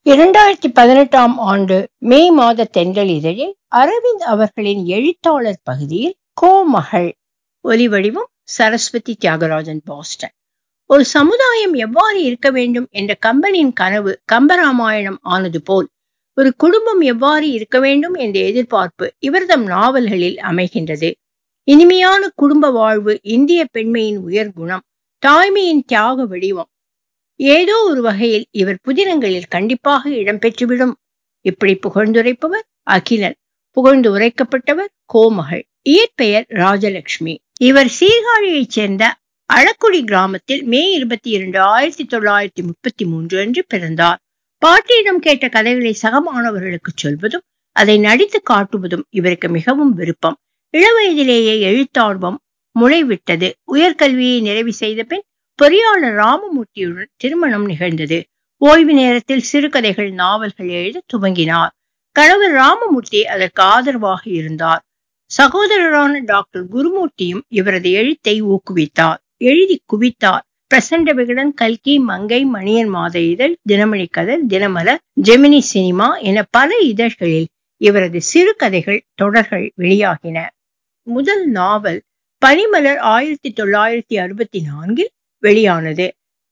இரண்டாயிரத்தி பதினெட்டாம் ஆண்டு மே மாத தென்றல் இதழில் அரவிந்த் அவர்களின் எழுத்தாளர் பகுதியில் கோமகள் ஒலிவடிவம் சரஸ்வதி தியாகராஜன் பாஸ்டன் ஒரு சமுதாயம் எவ்வாறு இருக்க வேண்டும் என்ற கம்பனின் கனவு கம்பராமாயணம் ஆனது போல் ஒரு குடும்பம் எவ்வாறு இருக்க வேண்டும் என்ற எதிர்பார்ப்பு இவர்தம் நாவல்களில் அமைகின்றது இனிமையான குடும்ப வாழ்வு இந்திய பெண்மையின் உயர் குணம் தாய்மையின் தியாக வடிவம் ஏதோ ஒரு வகையில் இவர் புதினங்களில் கண்டிப்பாக இடம்பெற்றுவிடும் இப்படி புகழ்ந்துரைப்பவர் அகிலன் புகழ்ந்து உரைக்கப்பட்டவர் கோமகள் இயற்பெயர் ராஜலட்சுமி இவர் சீர்காழியைச் சேர்ந்த அளக்குடி கிராமத்தில் மே இருபத்தி இரண்டு ஆயிரத்தி தொள்ளாயிரத்தி முப்பத்தி மூன்று அன்று பிறந்தார் பாட்டியிடம் கேட்ட கதைகளை சக மாணவர்களுக்கு சொல்வதும் அதை நடித்து காட்டுவதும் இவருக்கு மிகவும் விருப்பம் இளவயதிலேயே எழுத்தார்வம் முளைவிட்டது உயர்கல்வியை நிறைவு செய்த பின் பொறியாளர் ராமமூர்த்தியுடன் திருமணம் நிகழ்ந்தது ஓய்வு நேரத்தில் சிறுகதைகள் நாவல்கள் எழுத துவங்கினார் கணவர் ராமமூர்த்தி அதற்கு ஆதரவாக இருந்தார் சகோதரரான டாக்டர் குருமூர்த்தியும் இவரது எழுத்தை ஊக்குவித்தார் எழுதி குவித்தார் பிரசண்ட விகடன் கல்கி மங்கை மணியன் மாத இதழ் தினமணி கதர் தினமலர் ஜெமினி சினிமா என பல இதழ்களில் இவரது சிறுகதைகள் தொடர்கள் வெளியாகின முதல் நாவல் பனிமலர் ஆயிரத்தி தொள்ளாயிரத்தி அறுபத்தி நான்கில் வெளியானது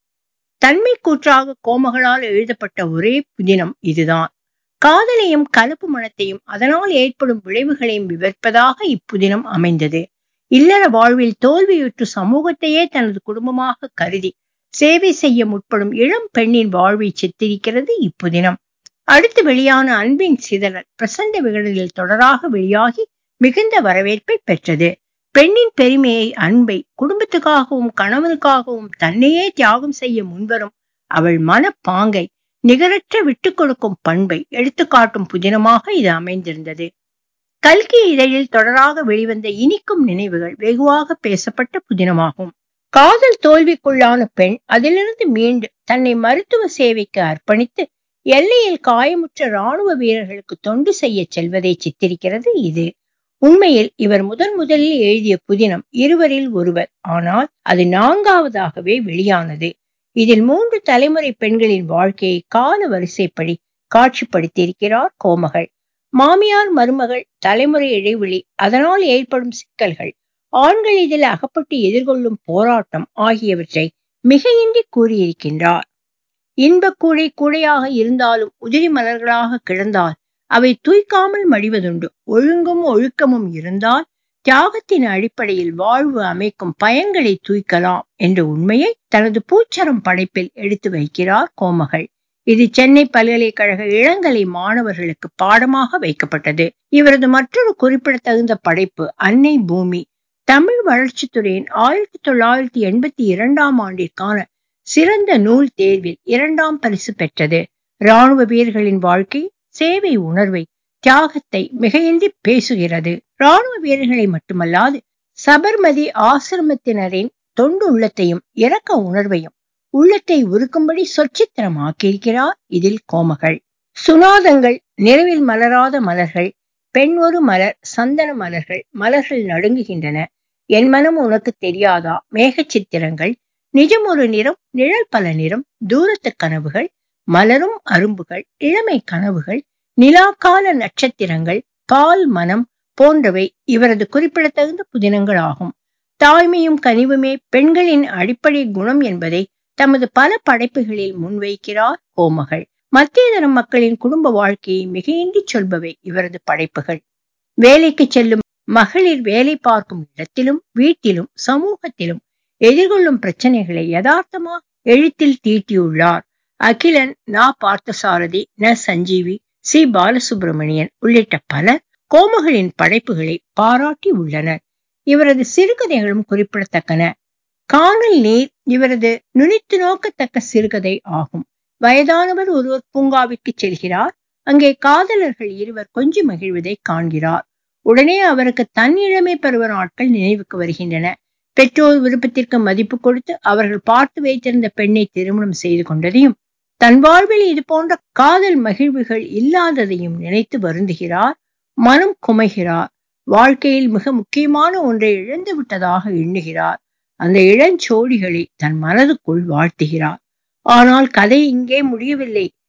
தன்மை கூற்றாக கோமகளால் எழுதப்பட்ட ஒரே புதினம் இதுதான் காதலையும் கலப்பு மனத்தையும் அதனால் ஏற்படும் விளைவுகளையும் விவரிப்பதாக இப்புதினம் அமைந்தது இல்லற வாழ்வில் தோல்வியுற்று சமூகத்தையே தனது குடும்பமாக கருதி சேவை செய்ய முற்படும் இளம் பெண்ணின் வாழ்வை சித்தரிக்கிறது இப்புதினம் அடுத்து வெளியான அன்பின் சிதறல் பிரசண்ட விகடனில் தொடராக வெளியாகி மிகுந்த வரவேற்பை பெற்றது பெண்ணின் பெருமையை அன்பை குடும்பத்துக்காகவும் கணவனுக்காகவும் தன்னையே தியாகம் செய்ய முன்வரும் அவள் மனப்பாங்கை நிகரற்ற விட்டு கொடுக்கும் பண்பை எடுத்துக்காட்டும் புதினமாக இது அமைந்திருந்தது கல்கி இதழில் தொடராக வெளிவந்த இனிக்கும் நினைவுகள் வெகுவாக பேசப்பட்ட புதினமாகும் காதல் தோல்விக்குள்ளான பெண் அதிலிருந்து மீண்டு தன்னை மருத்துவ சேவைக்கு அர்ப்பணித்து எல்லையில் காயமுற்ற ராணுவ வீரர்களுக்கு தொண்டு செய்ய செல்வதை சித்தரிக்கிறது இது உண்மையில் இவர் முதன் முதலில் எழுதிய புதினம் இருவரில் ஒருவர் ஆனால் அது நான்காவதாகவே வெளியானது இதில் மூன்று தலைமுறை பெண்களின் வாழ்க்கையை கால வரிசைப்படி காட்சிப்படுத்தியிருக்கிறார் கோமகள் மாமியார் மருமகள் தலைமுறை இடைவெளி அதனால் ஏற்படும் சிக்கல்கள் ஆண்கள் இதில் அகப்பட்டு எதிர்கொள்ளும் போராட்டம் ஆகியவற்றை மிகையின்றி கூறியிருக்கின்றார் இன்பக் கூடை கூடையாக இருந்தாலும் உதிரி மலர்களாக கிடந்தால் அவை தூய்க்காமல் மடிவதுண்டு ஒழுங்கும் ஒழுக்கமும் இருந்தால் தியாகத்தின் அடிப்படையில் வாழ்வு அமைக்கும் பயன்களை தூய்க்கலாம் என்ற உண்மையை தனது பூச்சரம் படைப்பில் எடுத்து வைக்கிறார் கோமகள் இது சென்னை பல்கலைக்கழக இளங்கலை மாணவர்களுக்கு பாடமாக வைக்கப்பட்டது இவரது மற்றொரு குறிப்பிடத்தகுந்த படைப்பு அன்னை பூமி தமிழ் வளர்ச்சித்துறையின் ஆயிரத்தி தொள்ளாயிரத்தி எண்பத்தி இரண்டாம் ஆண்டிற்கான சிறந்த நூல் தேர்வில் இரண்டாம் பரிசு பெற்றது ராணுவ வீரர்களின் வாழ்க்கை சேவை உணர்வை தியாகத்தை மிகையின்றி பேசுகிறது ராணுவ வீரர்களை மட்டுமல்லாது சபர்மதி ஆசிரமத்தினரின் தொண்டு உள்ளத்தையும் இரக்க உணர்வையும் உள்ளத்தை உருக்கும்படி சொச்சித்திரமாக்கியிருக்கிறார் இதில் கோமகள் சுனாதங்கள் நிறவில் மலராத மலர்கள் பெண் ஒரு மலர் சந்தன மலர்கள் மலர்கள் நடுங்குகின்றன என் மனம் உனக்கு தெரியாதா மேகச் சித்திரங்கள் நிஜம் ஒரு நிறம் நிழல் பல நிறம் தூரத்து கனவுகள் மலரும் அரும்புகள் இளமை கனவுகள் நிலாக்கால நட்சத்திரங்கள் பால் மனம் போன்றவை இவரது குறிப்பிடத்தகுந்த புதினங்கள் ஆகும் தாய்மையும் கனிவுமே பெண்களின் அடிப்படை குணம் என்பதை தமது பல படைப்புகளில் முன்வைக்கிறார் கோமகள் மத்திய தரம் மக்களின் குடும்ப வாழ்க்கையை மிகையின்றி சொல்பவை இவரது படைப்புகள் வேலைக்கு செல்லும் மகளிர் வேலை பார்க்கும் இடத்திலும் வீட்டிலும் சமூகத்திலும் எதிர்கொள்ளும் பிரச்சனைகளை யதார்த்தமாக எழுத்தில் தீட்டியுள்ளார் அகிலன் நா பார்த்தசாரதி ந சஞ்சீவி சி பாலசுப்ரமணியன் உள்ளிட்ட பலர் கோமகளின் படைப்புகளை பாராட்டி உள்ளனர் இவரது சிறுகதைகளும் குறிப்பிடத்தக்கன காணல் நீர் இவரது நுனித்து நோக்கத்தக்க சிறுகதை ஆகும் வயதானவர் ஒருவர் பூங்காவிற்கு செல்கிறார் அங்கே காதலர்கள் இருவர் கொஞ்சி மகிழ்வதை காண்கிறார் உடனே அவருக்கு தன் இளமை பருவ நாட்கள் நினைவுக்கு வருகின்றன பெற்றோர் விருப்பத்திற்கு மதிப்பு கொடுத்து அவர்கள் பார்த்து வைத்திருந்த பெண்ணை திருமணம் செய்து கொண்டதையும் தன் வாழ்வில் இது போன்ற காதல் மகிழ்வுகள் இல்லாததையும் நினைத்து வருந்துகிறார் மனம் குமைகிறார் வாழ்க்கையில் மிக முக்கியமான ஒன்றை இழந்து விட்டதாக எண்ணுகிறார் அந்த இளஞ்சோடிகளை தன் மனதுக்குள் வாழ்த்துகிறார் ஆனால் கதை இங்கே முடியவில்லை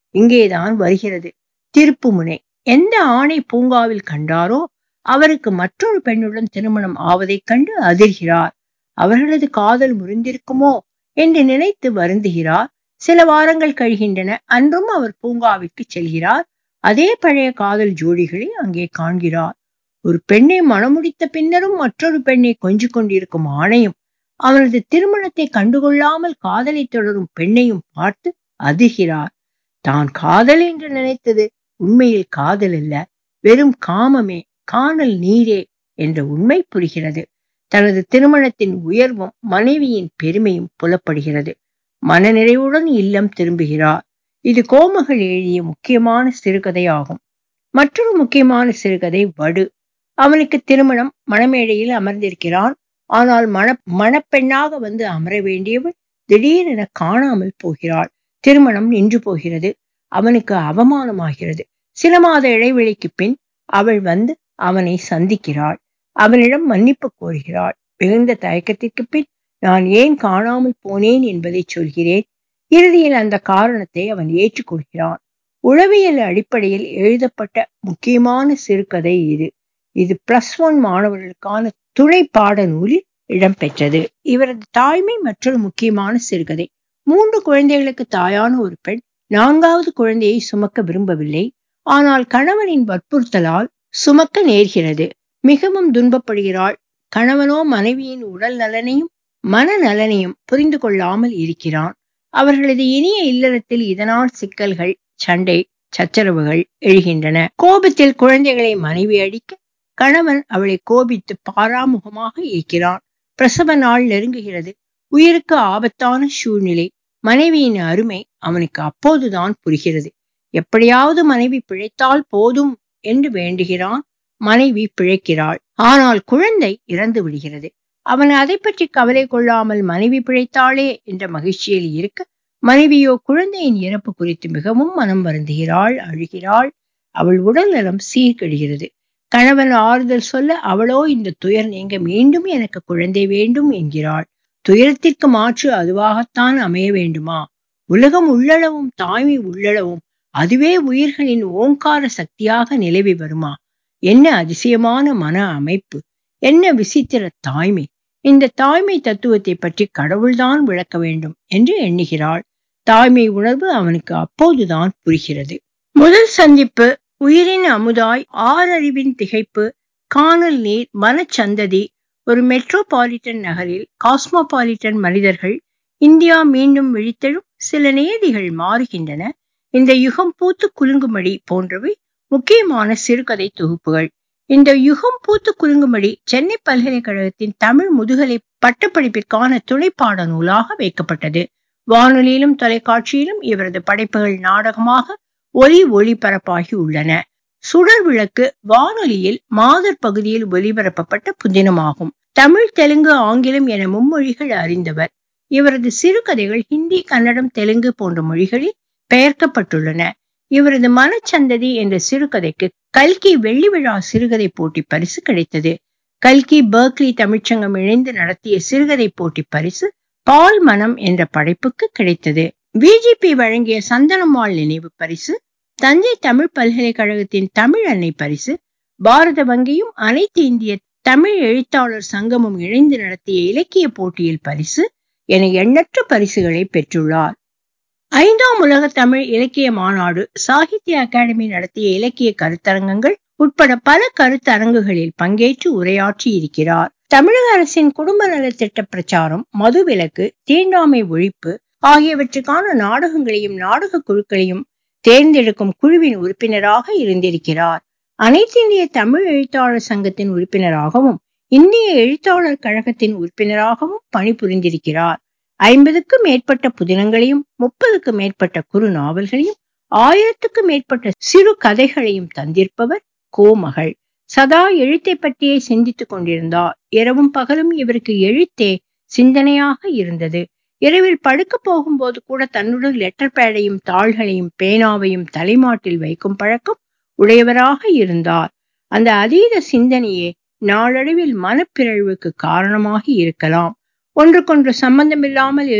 இங்கேதான் வருகிறது திருப்புமுனை எந்த ஆணை பூங்காவில் கண்டாரோ அவருக்கு மற்றொரு பெண்ணுடன் திருமணம் ஆவதைக் கண்டு அதிர்கிறார் அவர்களது காதல் முறிந்திருக்குமோ என்று நினைத்து வருந்துகிறார் சில வாரங்கள் கழிகின்றன அன்றும் அவர் பூங்காவிற்கு செல்கிறார் அதே பழைய காதல் ஜோடிகளை அங்கே காண்கிறார் ஒரு பெண்ணை மணமுடித்த பின்னரும் மற்றொரு பெண்ணை கொஞ்சு கொண்டிருக்கும் ஆணையும் அவனது திருமணத்தை கண்டுகொள்ளாமல் காதலை தொடரும் பெண்ணையும் பார்த்து அதிர்கிறார் தான் காதல் என்று நினைத்தது உண்மையில் காதல் அல்ல வெறும் காமமே காணல் நீரே என்ற உண்மை புரிகிறது தனது திருமணத்தின் உயர்வும் மனைவியின் பெருமையும் புலப்படுகிறது மனநிறைவுடன் இல்லம் திரும்புகிறார் இது கோமகள் எழுதிய முக்கியமான சிறுகதையாகும் மற்றொரு முக்கியமான சிறுகதை வடு அவனுக்கு திருமணம் மணமேடையில் அமர்ந்திருக்கிறான் ஆனால் மண மணப்பெண்ணாக வந்து அமர வேண்டியவள் திடீரென காணாமல் போகிறாள் திருமணம் நின்று போகிறது அவனுக்கு அவமானமாகிறது சில மாத இடைவெளிக்கு பின் அவள் வந்து அவனை சந்திக்கிறாள் அவனிடம் மன்னிப்பு கோருகிறாள் மிகுந்த தயக்கத்திற்கு பின் நான் ஏன் காணாமல் போனேன் என்பதை சொல்கிறேன் இறுதியில் அந்த காரணத்தை அவன் ஏற்றுக்கொள்கிறான் உளவியல் அடிப்படையில் எழுதப்பட்ட முக்கியமான சிறுகதை இது இது பிளஸ் ஒன் மாணவர்களுக்கான துணை பாட நூலில் இடம்பெற்றது இவரது தாய்மை மற்றொரு முக்கியமான சிறுகதை மூன்று குழந்தைகளுக்கு தாயான ஒரு பெண் நான்காவது குழந்தையை சுமக்க விரும்பவில்லை ஆனால் கணவனின் வற்புறுத்தலால் சுமக்க நேர்கிறது மிகவும் துன்பப்படுகிறாள் கணவனோ மனைவியின் உடல் நலனையும் மனநலனையும் புரிந்து கொள்ளாமல் இருக்கிறான் அவர்களது இனிய இல்லறத்தில் இதனால் சிக்கல்கள் சண்டை சச்சரவுகள் எழுகின்றன கோபத்தில் குழந்தைகளை மனைவி அடிக்க கணவன் அவளை கோபித்து பாராமுகமாக இருக்கிறான் பிரசவ நாள் நெருங்குகிறது உயிருக்கு ஆபத்தான சூழ்நிலை மனைவியின் அருமை அவனுக்கு அப்போதுதான் புரிகிறது எப்படியாவது மனைவி பிழைத்தால் போதும் என்று வேண்டுகிறான் மனைவி பிழைக்கிறாள் ஆனால் குழந்தை இறந்து விடுகிறது அவன் அதை பற்றி கவலை கொள்ளாமல் மனைவி பிழைத்தாளே என்ற மகிழ்ச்சியில் இருக்க மனைவியோ குழந்தையின் இறப்பு குறித்து மிகவும் மனம் வருந்துகிறாள் அழுகிறாள் அவள் உடல் நலம் சீர்கெடுகிறது கணவன் ஆறுதல் சொல்ல அவளோ இந்த துயர் நீங்க மீண்டும் எனக்கு குழந்தை வேண்டும் என்கிறாள் துயரத்திற்கு மாற்று அதுவாகத்தான் அமைய வேண்டுமா உலகம் உள்ளளவும் தாய்மை உள்ளளவும் அதுவே உயிர்களின் ஓங்கார சக்தியாக நிலவி வருமா என்ன அதிசயமான மன அமைப்பு என்ன விசித்திர தாய்மை இந்த தாய்மை தத்துவத்தை பற்றி கடவுள்தான் விளக்க வேண்டும் என்று எண்ணுகிறாள் தாய்மை உணர்வு அவனுக்கு அப்போதுதான் புரிகிறது முதல் சந்திப்பு உயிரின் அமுதாய் ஆறறிவின் திகைப்பு காணல் நீர் மனச்சந்ததி ஒரு மெட்ரோபாலிட்டன் நகரில் காஸ்மோபாலிட்டன் மனிதர்கள் இந்தியா மீண்டும் விழித்தெழும் சில நியதிகள் மாறுகின்றன இந்த யுகம் பூத்து குலுங்குமடி போன்றவை முக்கியமான சிறுகதை தொகுப்புகள் இந்த யுகம் பூத்து குலுங்குமடி சென்னை பல்கலைக்கழகத்தின் தமிழ் முதுகலை பட்டப்படிப்பிற்கான துணைப்பாட நூலாக வைக்கப்பட்டது வானொலியிலும் தொலைக்காட்சியிலும் இவரது படைப்புகள் நாடகமாக ஒலி ஒளிபரப்பாகி உள்ளன சுடர் விளக்கு வானொலியில் மாதர் பகுதியில் ஒலிபரப்பப்பட்ட புதினமாகும் தமிழ் தெலுங்கு ஆங்கிலம் என மும்மொழிகள் அறிந்தவர் இவரது சிறுகதைகள் ஹிந்தி கன்னடம் தெலுங்கு போன்ற மொழிகளில் பெயர்க்கப்பட்டுள்ளன இவரது மனச்சந்ததி என்ற சிறுகதைக்கு கல்கி வெள்ளி விழா சிறுகதை போட்டி பரிசு கிடைத்தது கல்கி பர்க்லி தமிழ்ச்சங்கம் இணைந்து நடத்திய சிறுகதை போட்டி பரிசு பால் மனம் என்ற படைப்புக்கு கிடைத்தது பிஜேபி வழங்கிய சந்தனம்மாள் நினைவு பரிசு தஞ்சை தமிழ் பல்கலைக்கழகத்தின் தமிழ் அன்னை பரிசு பாரத வங்கியும் அனைத்து இந்திய தமிழ் எழுத்தாளர் சங்கமும் இணைந்து நடத்திய இலக்கிய போட்டியில் பரிசு என எண்ணற்ற பரிசுகளை பெற்றுள்ளார் ஐந்தாம் உலக தமிழ் இலக்கிய மாநாடு சாகித்ய அகாடமி நடத்திய இலக்கிய கருத்தரங்கங்கள் உட்பட பல கருத்தரங்குகளில் பங்கேற்று உரையாற்றி இருக்கிறார் தமிழக அரசின் குடும்ப நலத்திட்ட பிரச்சாரம் மதுவிலக்கு தீண்டாமை ஒழிப்பு ஆகியவற்றுக்கான நாடகங்களையும் நாடக குழுக்களையும் தேர்ந்தெடுக்கும் குழுவின் உறுப்பினராக இருந்திருக்கிறார் அனைத்து இந்திய தமிழ் எழுத்தாளர் சங்கத்தின் உறுப்பினராகவும் இந்திய எழுத்தாளர் கழகத்தின் உறுப்பினராகவும் பணிபுரிந்திருக்கிறார் ஐம்பதுக்கும் மேற்பட்ட புதினங்களையும் முப்பதுக்கும் மேற்பட்ட குறு நாவல்களையும் ஆயிரத்துக்கும் மேற்பட்ட சிறு கதைகளையும் தந்திருப்பவர் கோமகள் சதா எழுத்தை பற்றியே சிந்தித்துக் கொண்டிருந்தார் இரவும் பகலும் இவருக்கு எழுத்தே சிந்தனையாக இருந்தது இரவில் படுக்க போகும்போது கூட தன்னுடன் லெட்டர் பேடையும் தாள்களையும் பேனாவையும் தலைமாட்டில் வைக்கும் பழக்கம் உடையவராக இருந்தார் அந்த அதீத சிந்தனையே நாளடைவில் மனப்பிறழ்வுக்கு காரணமாகி இருக்கலாம் ஒன்றுக்கொன்று சம்பந்தமில்லாமல் எழுத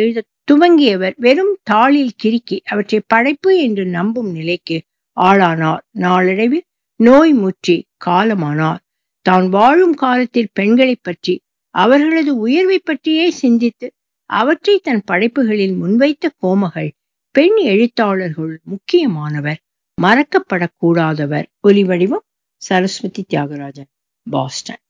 துவங்கியவர் வெறும் தாளில் கிறுக்கி அவற்றை படைப்பு என்று நம்பும் நிலைக்கு ஆளானார் நாளடைவில் நோய் முற்றி காலமானார் தான் வாழும் காலத்தில் பெண்களை பற்றி அவர்களது உயர்வை பற்றியே சிந்தித்து அவற்றை தன் படைப்புகளில் முன்வைத்த கோமகள் பெண் எழுத்தாளர்கள் முக்கியமானவர் மறக்கப்படக்கூடாதவர் ஒலிவடிவம் சரஸ்வதி தியாகராஜன் பாஸ்டன்